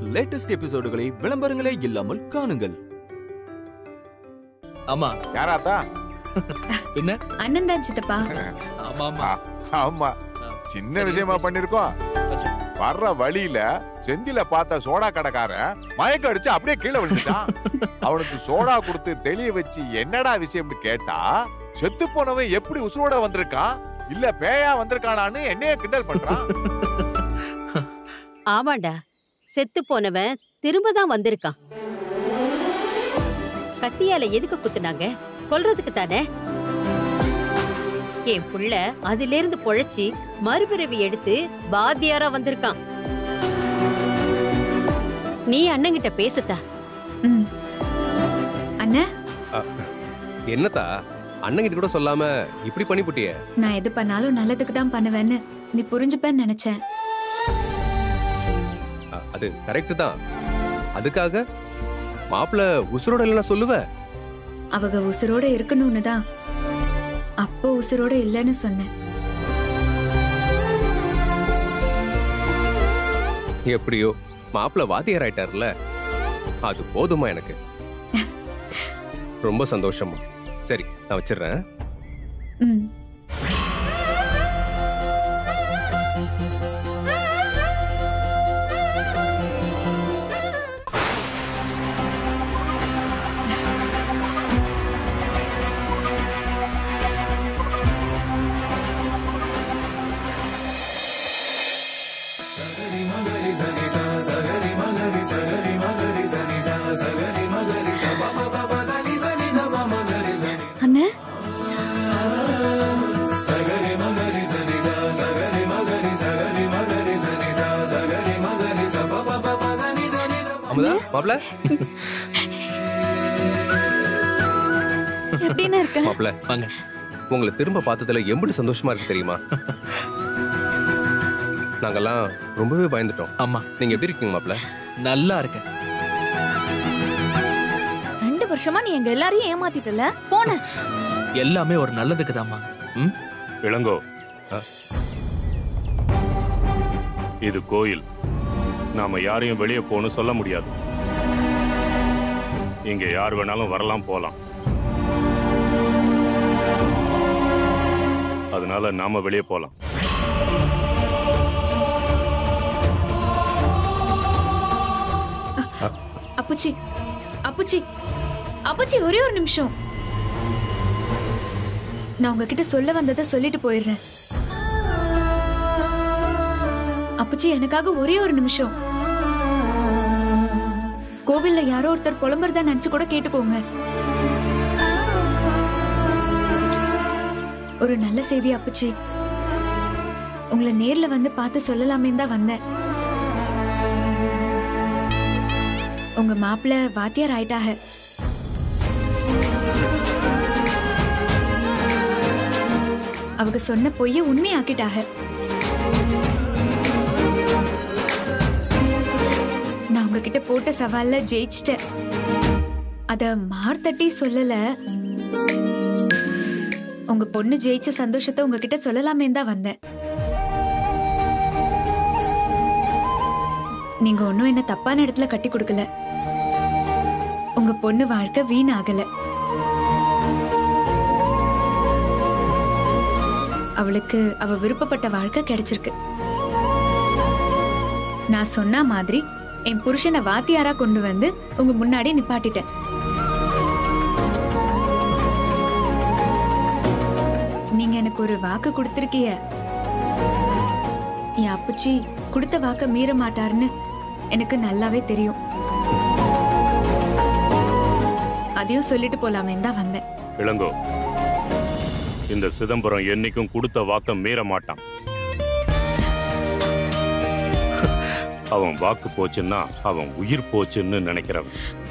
Latest எபிசோடுகளை விளம்பரங்களே இல்லாமல் காணுங்கள் ஆமா யாராத்தா என்ன அண்ணன் தான் சித்தப்பா ஆமா ஆமா ஆமா சின்ன விஷயமா பண்ணிருக்கோம் வர்ற வழியில செந்தில பார்த்த சோடா கடைக்காரன் மயக்கம் அடிச்சு அப்படியே கீழே விழுந்துட்டான் அவனுக்கு சோடா கொடுத்து தெளிய வச்சு என்னடா விஷயம்னு கேட்டா செத்து போனவன் எப்படி உசுரோட வந்திருக்கான் இல்ல பேயா வந்திருக்கானான்னு என்னைய கிண்டல் பண்றான் ஆமாண்டா செத்து போனவன் திரும்ப தான் வந்திருக்கான் கத்தியால எதுக்கு குத்துனாங்க கொல்றதுக்கு தானே என் புள்ள அதிலிருந்து பொழைச்சி மறுபிறவி எடுத்து பாத்தியாரா வந்திருக்கான் நீ அண்ணங்கிட்ட பேசுத்தா ம் அண்ணா என்னத்தா அண்ணங்கிட்ட கூட சொல்லாம இப்படி பண்ணிப்புட்டிய நான் எது பண்ணாலும் நல்லதுக்கு தான் பண்ணுவேன்னு நீ புரிஞ்சுப்பேன்னு நினைச்சேன் அது கரெக்ட் தான் அதுக்காக மாப்பிள்ள உசுரோட இல்லைன்னா சொல்லுவ அவங்க உசுரோட இருக்கணும்னு தான் அப்போ உசுரோட இல்லைன்னு சொன்னேன் எப்படியோ மாப்பிள்ள வாத்தியார் ஆயிட்டார்ல அது போதுமா எனக்கு ரொம்ப சந்தோஷமா சரி நான் வச்சிடுறேன் ம் அண்ணே அமுதா மாப்பிள்ள எப்படின்னு இருக்க மாப்பிள்ள வாங்க உங்களை திரும்ப பார்த்ததுல எம்பிட்டு சந்தோஷமா இருக்கு தெரியுமா நாங்கெல்லாம் ரொம்பவே பயந்துட்டோம் ஆமா நீங்க எப்படி இருக்கீங்க மாப்பிள்ள நல்லா இருக்கேன் ரெண்டு வருஷமா நீ எங்க எல்லாரையும் ஏமாத்திட்டல போன எல்லாமே ஒரு நல்லதுக்கு தாம்மா ம் இளங்கோ ஆ? இது கோயில் நாம யாரையும் வெளியே போகணும் சொல்ல முடியாது இங்க யார் வேணாலும் வரலாம் போலாம் அதனால நாம வெளியே போலாம் அப்புச்சி அப்புச்சி அப்புச்சி ஒரே ஒரு நிமிஷம் நான் உங்ககிட்ட சொல்ல வந்ததை சொல்லிட்டு போயிடுறேன் அப்புச்சி எனக்காக ஒரே ஒரு நிமிஷம் கோவில்ல யாரோ ஒருத்தர் புலம்புறதா நினைச்சு கூட கேட்டுக்கோங்க ஒரு நல்ல செய்தி அப்புச்சி உங்களை நேர்ல வந்து பார்த்து சொல்லலாமே தான் வந்தேன் உங்க மாப்பிள்ள வாத்தியார் ஆயிட்டாக அவங்க சொன்ன பொய்ய உண்மையாக்கிட்டாக நான் உங்ககிட்ட போட்ட சவால்ல ஜெயிச்சிட்டேன் அத மார்த்தட்டி சொல்லல உங்க பொண்ணு ஜெயிச்ச சந்தோஷத்தை உங்ககிட்ட சொல்லலாமே தான் வந்தேன் நீங்க ஒன்னும் என்ன தப்பான இடத்துல கட்டி கொடுக்கல உங்க பொண்ணு வாழ்க்கை வீணாகல அவளுக்கு அவ விருப்பப்பட்ட வாழ்க்கை கிடைச்சிருக்கு நான் சொன்ன மாதிரி என் புருஷனை வாத்தியாரா கொண்டு வந்து உங்க முன்னாடி நிப்பாட்டிட்டேன் நீங்க எனக்கு ஒரு வாக்கு கொடுத்திருக்கீங்க என் அப்புச்சி கொடுத்த வாக்க மீற மாட்டாருன்னு எனக்கு நல்லாவே தெரியும் அதையும் சொல்லிட்டு போலாமே தான் வந்தேன் இளங்கோ இந்த சிதம்பரம் என்னைக்கும் கொடுத்த வாக்க மீற மாட்டான் அவன் வாக்கு போச்சுன்னா அவன் உயிர் போச்சுன்னு நினைக்கிறவன்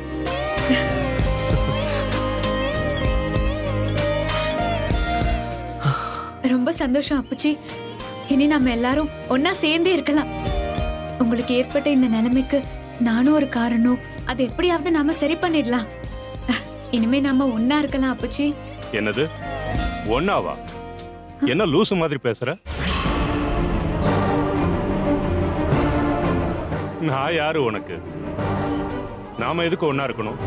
ரொம்ப சந்தோஷம் அப்புச்சி இனி நம்ம எல்லாரும் ஒன்னா சேர்ந்தே இருக்கலாம் உங்களுக்கு ஏற்பட்ட இந்த நிலைமைக்கு நானும் ஒரு காரணம் அதை எப்படியாவது நாம சரி பண்ணிடலாம் அஹ், இனிமே நாம ஒன்னா இருக்கலாம் அப்புச்சி என்னது ஒன்னாவா என்ன லூசு மாதிரி பேசுற நான் யாரு உனக்கு நாம எதுக்கு ஒண்ணா இருக்கணும்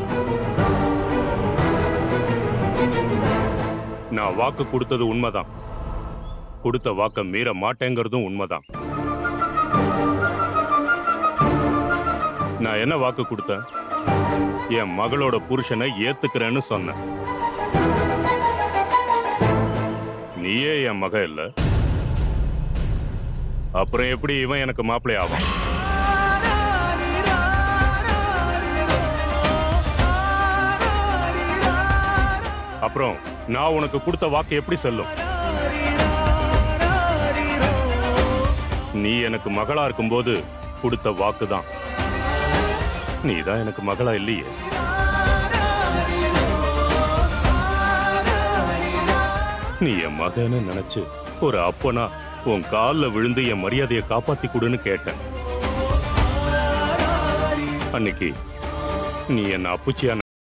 நான் வாக்கு கொடுத்தது உண்மைதான் கொடுத்த வாக்க மீற மாட்டேங்கிறதும் உண்மைதான் நான் என்ன வாக்கு கொடுத்தேன் என் மகளோட புருஷனை ஏத்துக்கிறேன்னு சொன்னேன் நீயே என் மக இல்ல அப்புறம் எப்படி இவன் எனக்கு மாப்பிள்ளை ஆவான் அப்புறம் நான் உனக்கு கொடுத்த வாக்கு எப்படி செல்லும் நீ எனக்கு மகளா இருக்கும்போது கொடுத்த வாக்கு தான் நீ தான் எனக்கு மகளா இல்லையே நீ என் மகன்னு நினைச்சு ஒரு அப்பனா உன் கால்ல விழுந்து என் மரியாதையை காப்பாத்தி கொடுன்னு கேட்டேன் அன்னைக்கு நீ என்ன அப்புச்சியா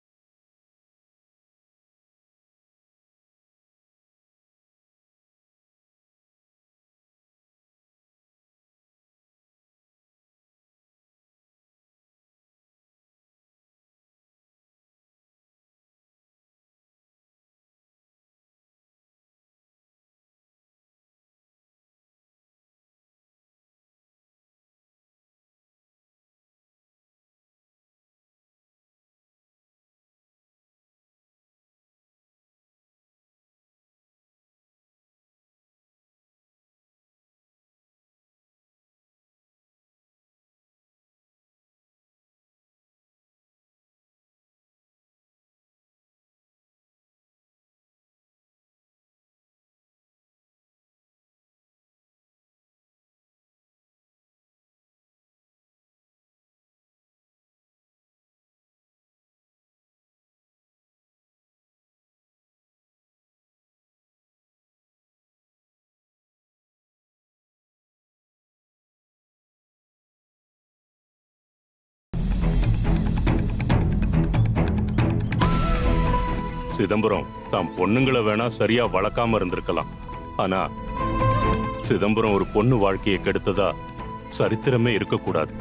சிதம்பரம் தான் பொண்ணுங்களை வேணா சரியா வளர்க்காம இருந்திருக்கலாம் ஆனா சிதம்பரம் ஒரு பொண்ணு வாழ்க்கையை கெடுத்ததா சரித்திரமே இருக்கக்கூடாது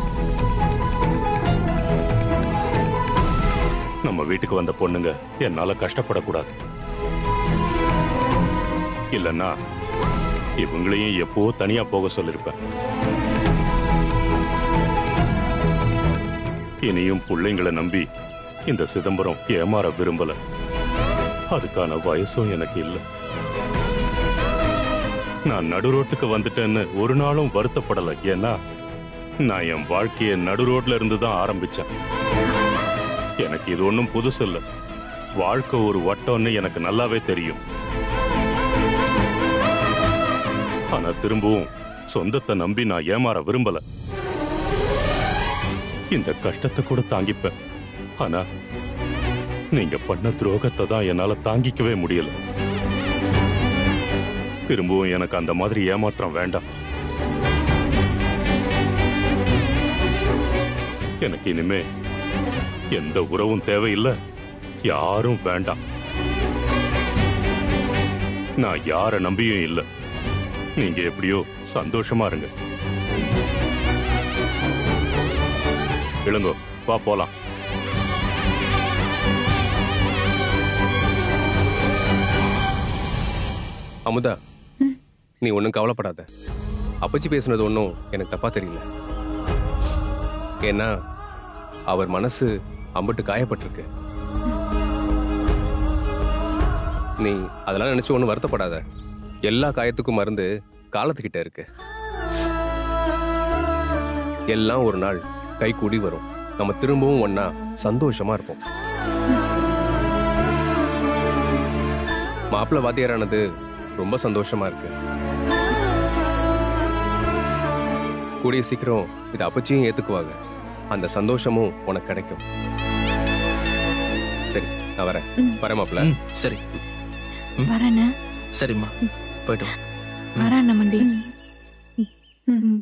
நம்ம வீட்டுக்கு வந்த பொண்ணுங்க என்னால கஷ்டப்படக்கூடாது இல்லைன்னா இவங்களையும் எப்போ தனியா போக சொல்லிருப்பேன் இனியும் பிள்ளைங்களை நம்பி இந்த சிதம்பரம் ஏமாற விரும்பல அதுக்கான வயசும் எனக்கு இல்ல நான் நடுரோட்டுக்கு வந்துட்டேன்னு ஒரு நாளும் வருத்தப்படல ஏன்னா நான் என் வாழ்க்கையை நடுரோட்ல இருந்து தான் ஆரம்பிச்சேன் எனக்கு இது ஒன்றும் புதுசு இல்ல வாழ்க்கை ஒரு வட்டம்னு எனக்கு நல்லாவே தெரியும் ஆனா திரும்பவும் சொந்தத்தை நம்பி நான் ஏமாற விரும்பல இந்த கஷ்டத்தை கூட தாங்கிப்பேன் ஆனா நீங்க பண்ண துரோகத்தை தான் என்னால தாங்கிக்கவே முடியல திரும்பவும் எனக்கு அந்த மாதிரி ஏமாற்றம் வேண்டாம் எனக்கு இனிமே எந்த உறவும் தேவையில்லை யாரும் வேண்டாம் நான் யார நம்பியும் இல்லை நீங்க எப்படியோ சந்தோஷமா இருங்க இளங்கோ வா போலாம் அமுதா நீ ஒன்றும் கவலைப்படாத அப்பச்சி பேசுனது ஒன்றும் எனக்கு தப்பா தெரியல ஏன்னா அவர் மனசு அம்பட்டு காயப்பட்டிருக்கு நீ அதெல்லாம் நினைச்சு ஒன்றும் வருத்தப்படாத எல்லா காயத்துக்கும் மருந்து காலத்துக்கிட்ட இருக்கு எல்லாம் ஒரு நாள் கை கூடி வரும் நம்ம திரும்பவும் ஒன்னா சந்தோஷமா இருப்போம் மாப்பிள்ளை வாத்தியாரானது ரொம்ப சந்தோஷமா இருக்கு கூடிய சீக்கிரம் இதை அப்பச்சியும் ஏத்துக்குவாங்க அந்த சந்தோஷமும் உனக்கு கிடைக்கும் சரி நான் வரேன் ம். வரேன் மாப்பிள்ள ம், சரி வரேன்னு சரிம்மா போயிட்டு வா வரேன் மண்டி ம். ம்.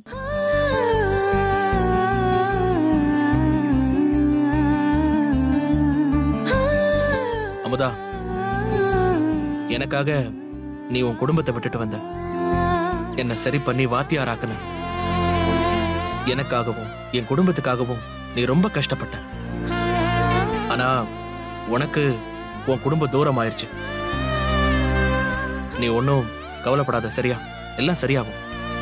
அமுதா எனக்காக நீ உன் குடும்பத்தை விட்டுட்டு வந்த என்ன சரி பண்ணி வாத்தியாராக்குன எனக்காகவும் என் குடும்பத்துக்காகவும் நீ ரொம்ப கஷ்டப்பட்ட ஆனா உனக்கு உன் குடும்பம் தூரம் ஆயிருச்சு நீ ஒன்றும் கவலைப்படாத சரியா எல்லாம் சரியாகும்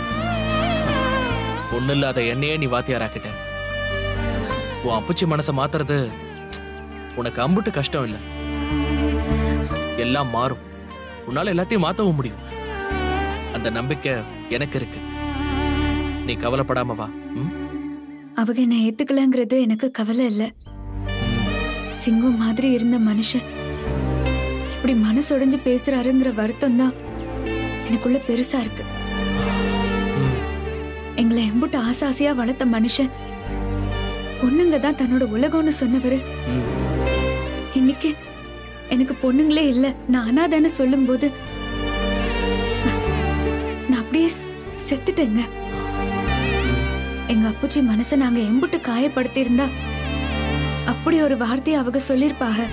ஒண்ணு இல்லாத என்னையே நீ வாத்தியாராக்கிட்ட உன் அப்பச்சி மனசை மாத்துறது உனக்கு அம்புட்டு கஷ்டம் இல்ல எல்லாம் மாறும் உன்னால எல்லாத்தையும் மாத்தவும் முடியும் அந்த நம்பிக்கை எனக்கு இருக்கு நீ கவலைப்படாம வா ம்? அவங்க என்ன ஏத்துக்கலங்கிறது எனக்கு கவலை இல்ல சிங்கம் மாதிரி இருந்த மனுஷன் இப்படி மனசொடைஞ்சு பேசுறாருங்கிற வருத்தம் தான் எனக்குள்ள பெருசா இருக்கு ம். எங்களை எம்புட்டு ஆசை ஆசையா வளர்த்த மனுஷன் பொண்ணுங்க தான் தன்னோட உலகம்னு சொன்னவரு ம். இன்னைக்கு எனக்கு பொண்ணுங்களே இல்ல நான் அனாதான்னு சொல்லும்போது நான் அப்படியே செத்துட்டேங்க எங்க அப்புச்சி மனசை நாங்க எம்புட்டு காயப்படுத்தி இருந்தா அப்படி ஒரு வார்த்தையை அவங்க சொல்லிருப்பாக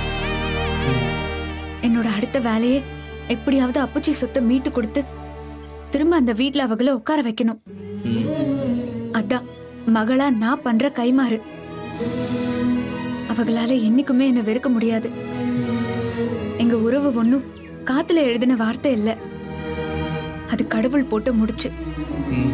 என்னோட அடுத்த வேலையே எப்படியாவது அப்புச்சி சொத்தை மீட்டு கொடுத்து திரும்ப அந்த வீட்ல அவங்கள உட்கார வைக்கணும் ம். அதான் மகளா நான் பண்ற கைமாறு அவங்களால என்னைக்குமே என்ன வெறுக்க முடியாது எங்க உறவு ஒண்ணும் காத்துல எழுதின வார்த்தை இல்ல அது கடவுள் போட்டு முடிச்சு ம்.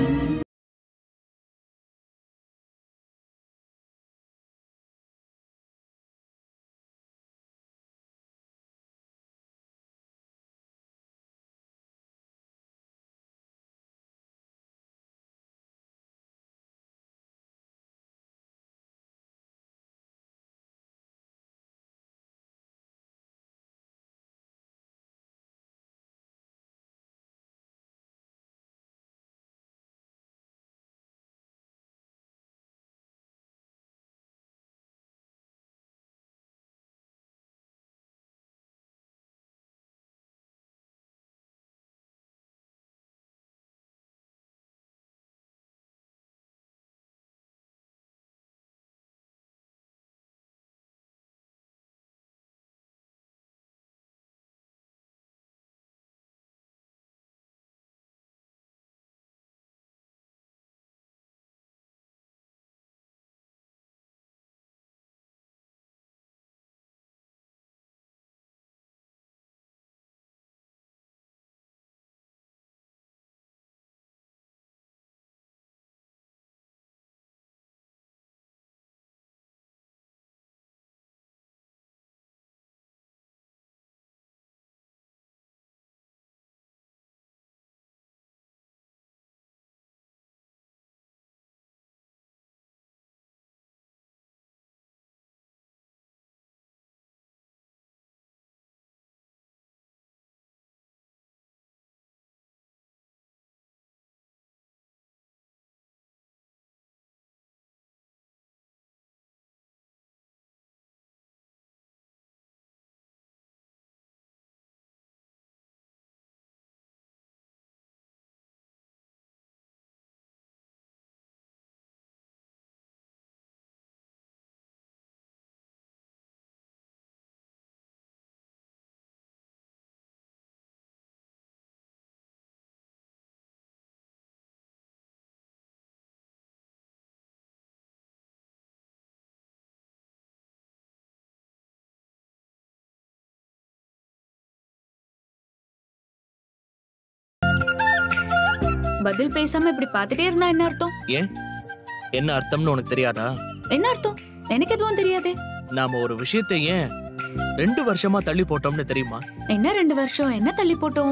பதில் பேசாம இப்படி பார்த்துட்டே இருந்தா என்ன அர்த்தம் ஏன் என்ன அர்த்தம்னு உனக்கு தெரியாதா என்ன அர்த்தம் எனக்கு எதுவும் தெரியாதே நாம ஒரு விஷயத்தை ஏன் ரெண்டு வருஷமா தள்ளி போட்டோம்னு தெரியுமா என்ன ரெண்டு வருஷம் என்ன தள்ளி போட்டோம்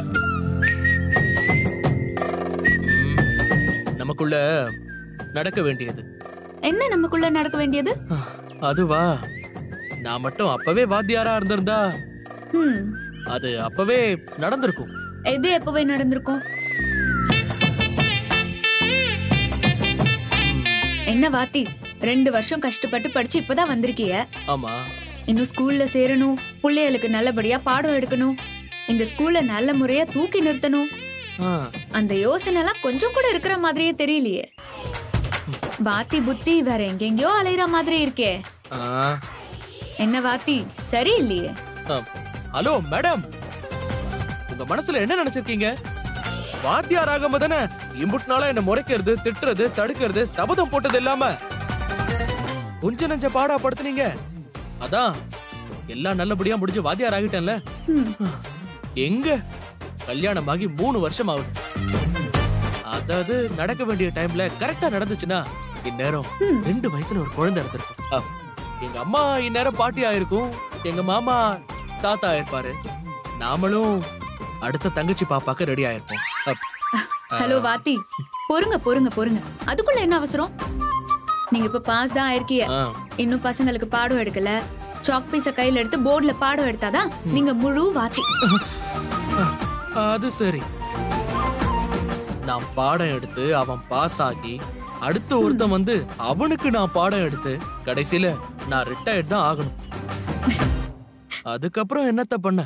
ம். நமக்குள்ள நடக்க வேண்டியது என்ன நமக்குள்ள நடக்க வேண்டியது அதுவா நான் மட்டும் அப்பவே வாத்தியாரா இருந்திருந்தா ஹம் அது அப்பவே நடந்திருக்கும் எது எப்பவே நடந்திருக்கும் என்ன வாத்தி ரெண்டு வருஷம் கஷ்டப்பட்டு படிச்சு இப்பதான் வந்திருக்கிய ஆமா இன்னும் ஸ்கூல்ல சேரணும் பிள்ளைகளுக்கு நல்லபடியா பாடம் எடுக்கணும் இந்த ஸ்கூல்ல நல்ல முறையா தூக்கி நிறுத்தணும் ஆ, அந்த யோசனை எல்லாம் கொஞ்சம் கூட இருக்கிற மாதிரியே தெரியலையே வாத்தி புத்தி வேற எங்கெங்கயோ அலையிற மாதிரி இருக்கே ஆ. என்ன வாத்தி சரியில்லையே ஆ, ஹலோ மேடம் உங்க மனசுல என்ன நினைச்சிருக்கீங்க வாத்தியார் ஆகாம தானே இம்புட்டு நாளா என்ன முறைக்கிறது திட்டுறது தடுக்கிறது சபதம் போட்டது இல்லாம கொஞ்ச நெஞ்ச பாடா படுத்துனீங்க அதான் எல்லாம் நல்லபடியா முடிஞ்சு வாத்தியார் ஆகிட்டேன்ல ம். எங்க கல்யாணமாகி மூணு வருஷம் ஆகுது அதாவது நடக்க வேண்டிய டைம்ல கரெக்டா நடந்துச்சுன்னா இந்நேரம் ம். ரெண்டு வயசுல ஒரு குழந்தை இருந்திருக்கும் அ, எங்க அம்மா இந்நேரம் பாட்டி ஆயிருக்கும் எங்க மாமா தாத்தா ஆயிருப்பாரு நாமளும் அடுத்த தங்கச்சி பாப்பாக்கு ரெடி ஆயிருப்போம் அப். ஹலோ வாத்தி பொறுங்க பொறுங்க பொறுங்க அதுக்குள்ள என்ன அவசரம் நீங்க இப்ப பாஸ் தான் ஆயிருக்கீங்க ஆ, இன்னும் பசங்களுக்கு பாடம் எடுக்கல சாக் பீஸ கையில எடுத்து போர்டுல பாடம் எடுத்தாதான் நீங்க முழு வாத்தி அது சரி நான் பாடம் எடுத்து அவன் பாஸ் ஆகி அடுத்த ஒருத்தன் வந்து அவனுக்கு நான் பாடம் எடுத்து கடைசியில நான் ரிட்டையர்ட் தான் ஆகணும் அதுக்கப்புறம் என்னத்த பண்ண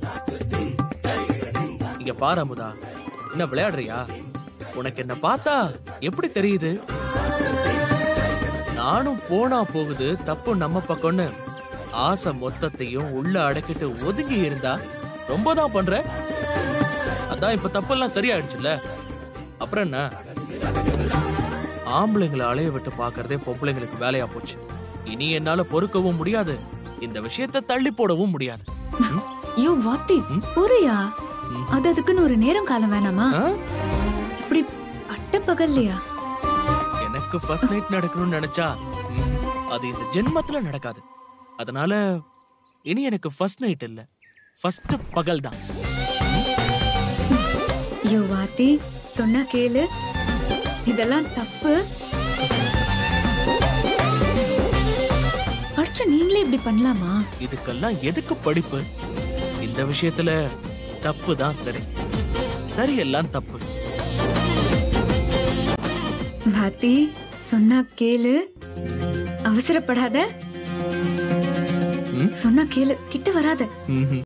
இங்க பாரு அமுதா என்ன விளையாடுறியா உனக்கு என்ன பார்த்தா எப்படி தெரியுது நானும் போனா போகுது தப்பு நம்ம பக்கம்னு ஆசை மொத்தத்தையும் உள்ள அடக்கிட்டு ஒதுங்கி இருந்தா ரொம்ப தான் பண்ற அதான் இப்ப தப்பெல்லாம் சரியாயிடுச்சுல்ல அப்புறம் என்ன ஆம்பளைங்களை அலைய விட்டு பாக்குறதே பொம்பளைங்களுக்கு வேலையா போச்சு இனி என்னால பொறுக்கவும் முடியாது இந்த விஷயத்தை தள்ளி போடவும் முடியாது ஐயோ வாத்தி ம்? புரியா ம். அது அதுக்குன்னு ஒரு நேரம் காலம் வேணாமா ஆ? இப்படி பட்ட பகல்லையா எனக்கு ஃபர்ஸ்ட் நைட் நடக்கணும்னு நினைச்சா ம், அது இந்த ஜென்மத்துல நடக்காது அதனால இனி எனக்கு ஃபர்ஸ்ட் நைட் இல்ல ஃபர்ஸ்ட் பகல் தான் ஐயோ வாத்தி சொன்னா கேளு இதெல்லாம் தப்பு படிச்ச நீங்களே இப்படி பண்ணலாமா இதுக்கெல்லாம் எதுக்கு படிப்பு இந்த விஷயத்துல தப்பு தான் சரி சரி எல்லாம் தப்பு பாத்தி சொன்னா கேளு அவசரப்படாத ம்? சொன்னா கேளு கிட்ட வராத ம்ஹும்.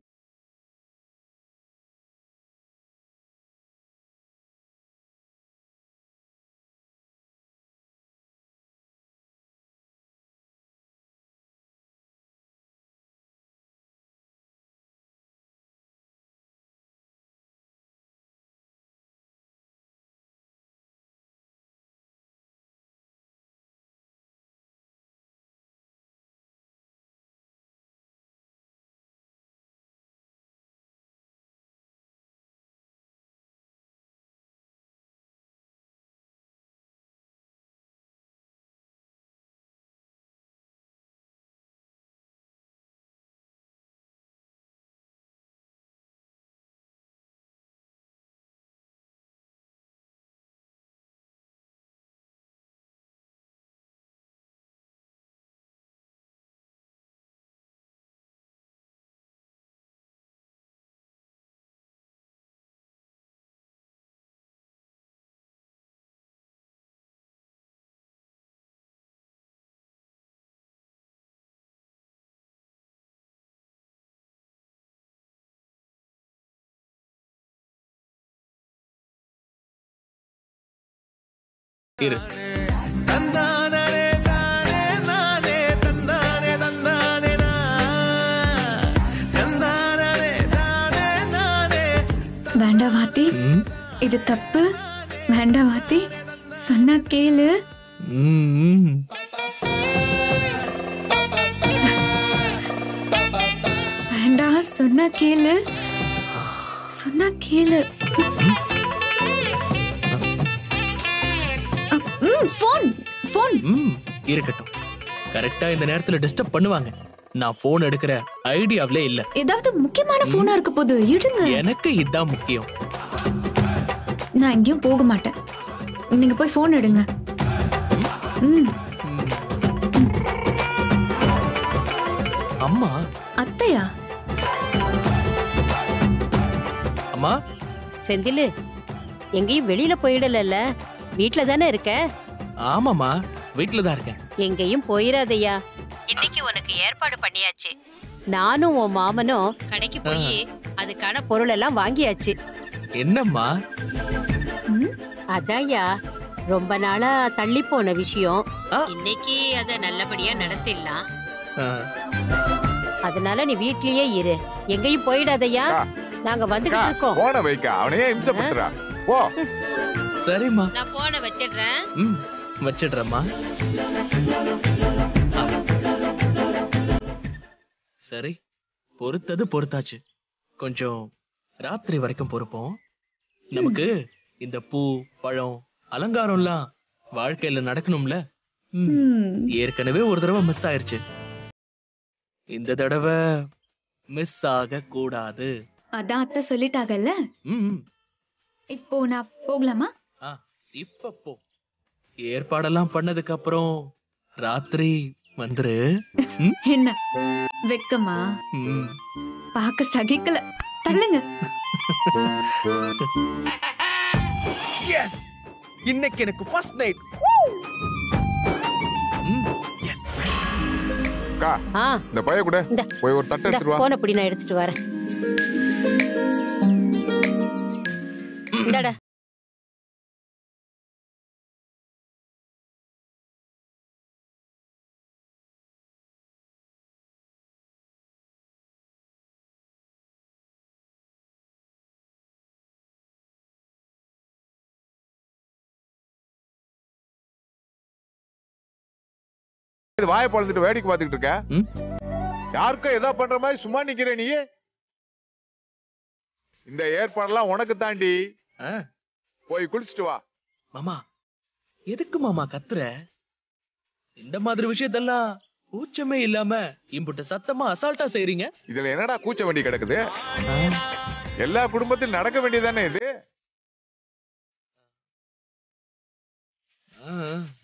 இரு வேண்டாம் வாத்தி ம், இது தப்பு வேண்டாம் வாத்தி சொன்னா கேளு ம், ம். வேண்டாம் சொன்னா கேளு சொன்னா கேளு அப், ம் ஃபோன் ஃபோன் ம், இருக்கட்டும் கரெக்டா இந்த நேரத்துல டிஸ்டர்ப் பண்ணுவாங்க நான் போன் எடுக்கிற ஐடியாவிலே இல்ல ஏதாவது முக்கியமான போனா இருக்க போது இடுங்க எனக்கு இதான் முக்கியம் நான் எங்கேயும் போக மாட்டேன் நீங்க போய் போன் எடுங்க ம் ம். அம்மா அத்தையா அம்மா செந்திலு எங்கேயும் வெளியில போயிடலல்ல வீட்ல தானே இருக்க ஆமாம்மா வீட்டுல தான் இருக்கேன் எங்கேயும் போயிடாதய்யா இன்னைக்கு உனக்கு ஏற்பாடு பண்ணியாச்சு நானும் உன் மாமனும் கடைக்கு போய் அதுக்கான பொருள் எல்லாம் வாங்கியாச்சு என்னம்மா ம் அதான்யா ரொம்ப நாளா தள்ளி போன விஷயம் ஆ. இன்னைக்கு அத நல்லபடியா நடத்திடலாம் ஆ, அதனால நீ வீட்லயே இரு எங்கேயும் போயிடாதய்யா அக்கா, நாங்க அக்கா, வந்துகிட்டு இருக்கோம் போன வைக்க அவனையே இம்சப்படுத்துறா போ சரிம்மா நான் போனை வச்சிடுறேன் ம் வச்சிடுறேம்மா ஆ. சரி பொறுத்தது பொறுத்தாச்சு கொஞ்சம் ராத்திரி வரைக்கும் பொறுப்போம் நமக்கு இந்த பூ பழம் அலங்காரம்லாம் வாழ்க்கையில நடக்கணும்ல ம். ம், ஏற்கனவே ஒரு தடவை மிஸ் ஆயிருச்சு இந்த தடவை மிஸ் ஆக கூடாது அதான் அத்தை சொல்லிட்டாங்கல்ல ம், ம். இப்போ நான் போகலாமா ஆ இப்ப போ ஏற்பாடெல்லாம் பண்ணதுக்கு அப்புறம் ராத்திரி வந்துரு என்ன வெக்கமா ம். பார்க்க சகிக்கல தள்ளுங்க இன்னைக்கு எனக்கு ஃபர்ஸ்ட் நைட் அக்கா ஆ இந்த பைய கூட இந்த போய் ஒரு தட்டை இந்த எடுத்துட்டு வா போனை பிடி நான் எடுத்துட்டு வரேன் இந்தாடா இது வாயை பழந்துட்டு வேடிக்கை பார்த்துக்கிட்டு இருக்க ம்? யாருக்கும் ஏதோ பண்ற மாதிரி சும்மா நிக்கிற நீ இந்த ஏற்பாடெல்லாம் உனக்கு தாண்டி ஆ, போய் குளிச்சுட்டு வா மாமா எதுக்கு மாமா கத்துற இந்த மாதிரி விஷயத்தெல்லாம் கூச்சமே இல்லாம இம்புட்டு சத்தமா அசால்ட்டா செய்றீங்க இதுல என்னடா கூச்ச வண்டி கிடக்குது ஆ, எல்லா குடும்பத்திலும் நடக்க வேண்டியதானே இது ஆ,